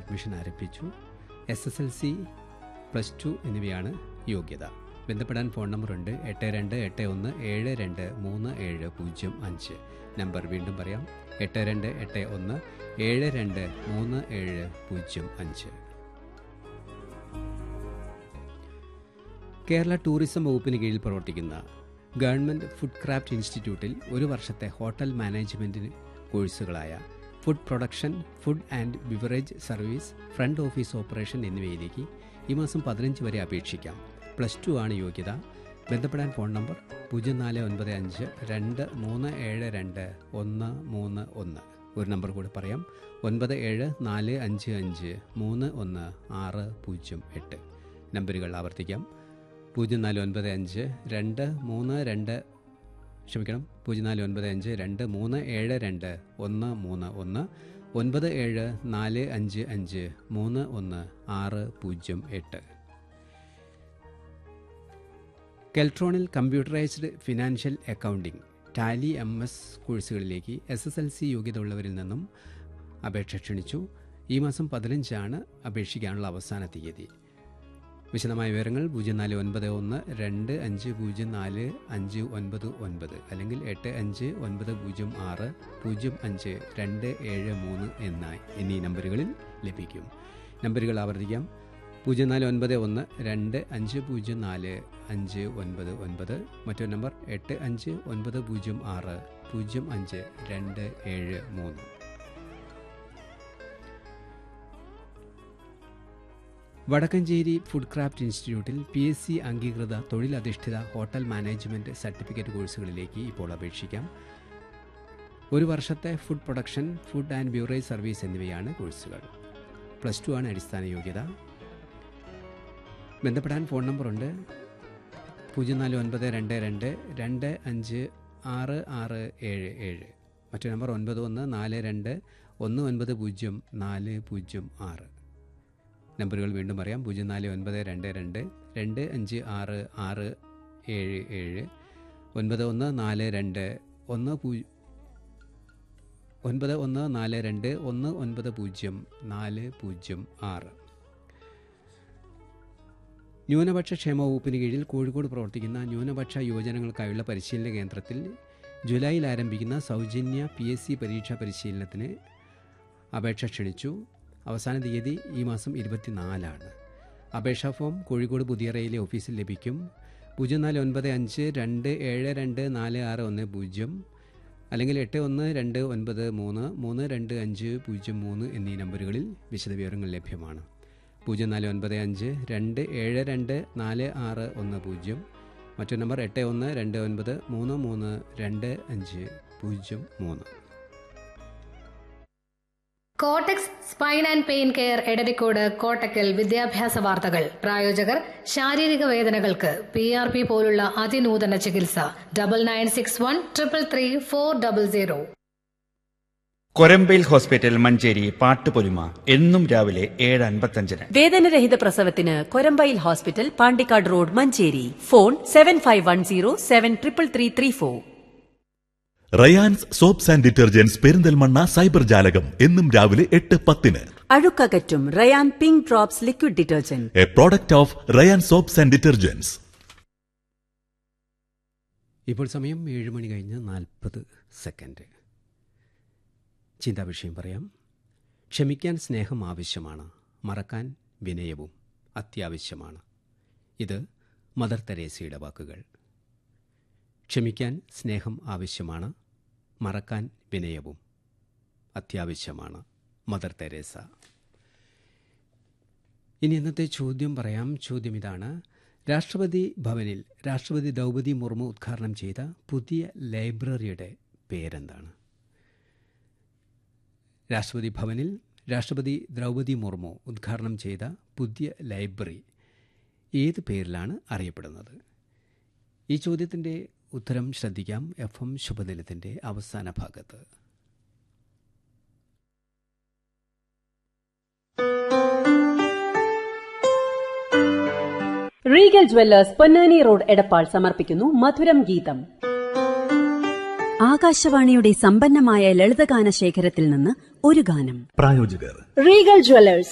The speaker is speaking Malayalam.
അഡ്മിഷൻ ആരംഭിച്ചു S S L C plus two എന്നിവയാണ് യോഗ്യത ബന്ധപ്പെടാൻ ഫോൺ നമ്പറുണ്ട് എട്ട് രണ്ട് എട്ട് ഒന്ന് ഏഴ് രണ്ട് മൂന്ന് ഏഴ് പൂജ്യം അഞ്ച് നമ്പർ വീണ്ടും പറയാം എട്ട് രണ്ട് എട്ട് ഒന്ന് ഏഴ് രണ്ട് മൂന്ന് ഏഴ് പൂജ്യം അഞ്ച് കേരള ടൂറിസം വകുപ്പിന് കീഴിൽ പ്രവർത്തിക്കുന്ന ഗവൺമെൻറ് ഫുഡ് ക്രാഫ്റ്റ് ഇൻസ്റ്റിറ്റ്യൂട്ടിൽ ഒരു വർഷത്തെ ഹോട്ടൽ മാനേജ്മെൻറ്റിന് കോഴ്സുകളായ food production food and beverage service front office operation എന്നിവയിലേക്ക് ഈ മാസം പതിനഞ്ച് വരെ അപേക്ഷിക്കാം പ്ലസ് ടു ആണ് യോഗ്യത ബന്ധപ്പെടാൻ ഫോൺ നമ്പർ പൂജ്യം നാല് ഒൻപത് അഞ്ച് രണ്ട് മൂന്ന് ഏഴ് രണ്ട് ഒന്ന് മൂന്ന് ഒന്ന് ഒരു നമ്പർ കൂടി പറയാം ഒൻപത് ഏഴ് നാല് അഞ്ച് അഞ്ച് മൂന്ന് ഒന്ന് ആറ് പൂജ്യം എട്ട് നമ്പറുകൾ ആവർത്തിക്കാം പൂജ്യം നാല് ഒൻപത് അഞ്ച് രണ്ട് മൂന്ന് രണ്ട് ക്ഷമിക്കണം പൂജ്യം നാല് ഒൻപത് അഞ്ച് രണ്ട് മൂന്ന് ഏഴ് രണ്ട് ഒന്ന് മൂന്ന് ഒന്ന് ഒൻപത് ഏഴ് നാല് അഞ്ച് അഞ്ച് മൂന്ന് ഒന്ന് ആറ് പൂജ്യം എട്ട് കെൽട്രോണിൽ computerised financial accounting Tally M S കോഴ്സുകളിലേക്ക് എസ് എസ് എൽ സി യോഗ്യത ഉള്ളവരിൽ നിന്നും അപേക്ഷ ക്ഷണിച്ചു ഈ മാസം പതിനഞ്ചാണ് അപേക്ഷിക്കാനുള്ള അവസാന തീയതി വിശദമായ വിവരങ്ങൾ പൂജ്യം നാല് ഒൻപത് ഒന്ന് രണ്ട് അഞ്ച് പൂജ്യം നാല് അഞ്ച് ഒൻപത് ഒൻപത് അല്ലെങ്കിൽ എട്ട് അഞ്ച് ഒൻപത് പൂജ്യം ആറ് പൂജ്യം അഞ്ച് രണ്ട് ഏഴ് മൂന്ന് എന്ന എന്നീ നമ്പറുകളിൽ ലഭിക്കും നമ്പറുകൾ ആവർത്തിക്കാം പൂജ്യം നാല് ഒൻപത് ഒന്ന് രണ്ട് അഞ്ച് പൂജ്യം നാല് അഞ്ച് ഒൻപത് ഒൻപത് മറ്റൊരു നമ്പർ എട്ട് അഞ്ച് ഒൻപത് പൂജ്യം ആറ് പൂജ്യം അഞ്ച് രണ്ട് ഏഴ് മൂന്ന് വടക്കഞ്ചേരി ഫുഡ് ക്രാഫ്റ്റ് ഇൻസ്റ്റിറ്റ്യൂട്ടിൽ പി എസ് സി അംഗീകൃത തൊഴിലധിഷ്ഠിത ഹോട്ടൽ മാനേജ്മെൻറ്റ് സർട്ടിഫിക്കറ്റ് കോഴ്സുകളിലേക്ക് ഇപ്പോൾ അപേക്ഷിക്കാം ഒരു വർഷത്തെ food production food and beverage service എന്നിവയാണ് കോഴ്സുകൾ പ്ലസ് ടു ആണ് അടിസ്ഥാന യോഗ്യത ബന്ധപ്പെടാൻ ഫോൺ നമ്പറുണ്ട് പൂജ്യം നാല് ഒൻപത് രണ്ട് രണ്ട് രണ്ട് അഞ്ച് ആറ് ആറ് ഏഴ് ഏഴ് മറ്റു നമ്പർ ഒൻപത് ഒന്ന് നാല് രണ്ട് ഒന്ന് ഒൻപത് പൂജ്യം നാല് പൂജ്യം ആറ് നമ്പറുകൾ വീണ്ടും പറയാം പൂജ്യം നാല് ഒൻപത് രണ്ട് രണ്ട് രണ്ട് അഞ്ച് ആറ് ആറ് ഏഴ് ഏഴ് ഒൻപത് ഒന്ന് നാല് രണ്ട് ഒന്ന് പൂ ഒൻപത് ഒന്ന് നാല് രണ്ട് ഒന്ന് ഒൻപത് പൂജ്യം നാല് പൂജ്യം ആറ് ന്യൂനപക്ഷ ക്ഷേമ വകുപ്പിന് കീഴിൽ കോഴിക്കോട് പ്രവർത്തിക്കുന്ന ന്യൂനപക്ഷ യുവജനങ്ങൾക്കായുള്ള പരിശീലന കേന്ദ്രത്തിൽ ജൂലൈയിൽ ആരംഭിക്കുന്ന സൗജന്യ പി എസ് സി പരീക്ഷാ പരിശീലനത്തിന് അപേക്ഷ ക്ഷണിച്ചു അവസാന തീയതി ഈ മാസം ഇരുപത്തിനാലാണ് അപേക്ഷാ ഫോം കോഴിക്കോട് പുതിയറയിലെ ഓഫീസിൽ ലഭിക്കും പൂജ്യം നാല് ഒൻപത് അഞ്ച് രണ്ട് ഏഴ് രണ്ട് നാല് ആറ് ഒന്ന് പൂജ്യം അല്ലെങ്കിൽ എട്ട് ഒന്ന് രണ്ട് ഒൻപത് മൂന്ന് മൂന്ന് രണ്ട് അഞ്ച് പൂജ്യം മൂന്ന് എന്നീ നമ്പറുകളിൽ വിശദവിവരങ്ങൾ ലഭ്യമാണ് പൂജ്യം നാല് ഒൻപത് അഞ്ച് രണ്ട് ഏഴ് രണ്ട് നാല് ആറ് ഒന്ന് പൂജ്യം മറ്റൊരു നമ്പർ എട്ട് ഒന്ന് രണ്ട് ഒൻപത് മൂന്ന് മൂന്ന് രണ്ട് അഞ്ച് പൂജ്യം മൂന്ന് കോട്ടക്സ് spine and pain care Edarikode Kottakkal വിദ്യാഭ്യാസ വാർത്തകൾ പ്രായോജകർ ശാരീരിക വേദനകൾക്ക് പി ആർ പി പോലുള്ള അതിനൂതന ചികിത്സ double nine six one triple three four double zero Korambayil hospital Manjeri പാട്ടുപൊലിമ എന്നും രാവിലെ ഏഴ് അൻപത്തഞ്ചിന് വേദനരഹിത പ്രസവത്തിന് Korambayil hospital Pandikkad road Manjeri phone seven five one zero seven triple three three four Rayans soaps and detergents Perinthalmanna cyber ജാലകം എന്നും രാവിലെ എട്ട് പത്തിന് അഴുക്കകറ്റും Rayan pink drops liquid detergent a product of Rayan soaps and detergents ഇപ്പോൾ സമയം ഏഴ് മണി കഴിഞ്ഞ് നാൽപ്പത് സെക്കൻഡ് ചിന്താ വിഷയം പറയാം ക്ഷമിക്കാൻ സ്നേഹം ആവശ്യമാണ് മറക്കാൻ വിനയവും അത്യാവശ്യമാണ് ഇത് മദർ തെരേസയുടെ വാക്കുകൾ ക്ഷമിക്കാൻ സ്നേഹം ആവശ്യമാണ് മറക്കാൻ വിനയവും അത്യാവശ്യമാണ് മദർ തെരേസ ഇനി ഇന്നത്തെ ചോദ്യം പറയാം ചോദ്യം ഇതാണ് രാഷ്ട്രപതി ഭവനിൽ രാഷ്ട്രപതി ദ്രൗപദി മുർമു ഉദ്ഘാടനം ചെയ്ത പുതിയ ലൈബ്രറിയുടെ പേരെന്താണ് രാഷ്ട്രപതി ഭവനിൽ രാഷ്ട്രപതി ദ്രൗപദി മുർമു ഉദ്ഘാടനം ചെയ്ത പുതിയ ലൈബ്രറി ഏത് പേരിലാണ് അറിയപ്പെടുന്നത് ഈ ചോദ്യത്തിൻ്റെ ഉത്തരം ശ്രദ്ധിക്കാം എഫ് എം ശുഭദിനത്തിൻ്റെ അവസാന ഭാഗത്ത് Regal jewellers Ponnani road Edappal സമർപ്പിക്കുന്നു മധുരം ഗീതം ആകാശവാണിയുടെ സമ്പന്നമായ ലളിതഗാന ശേഖരത്തിൽ നിന്ന് ഒരു ഗാനം പ്രായോജകർ റീഗൽ ജ്വല്ലേഴ്സ്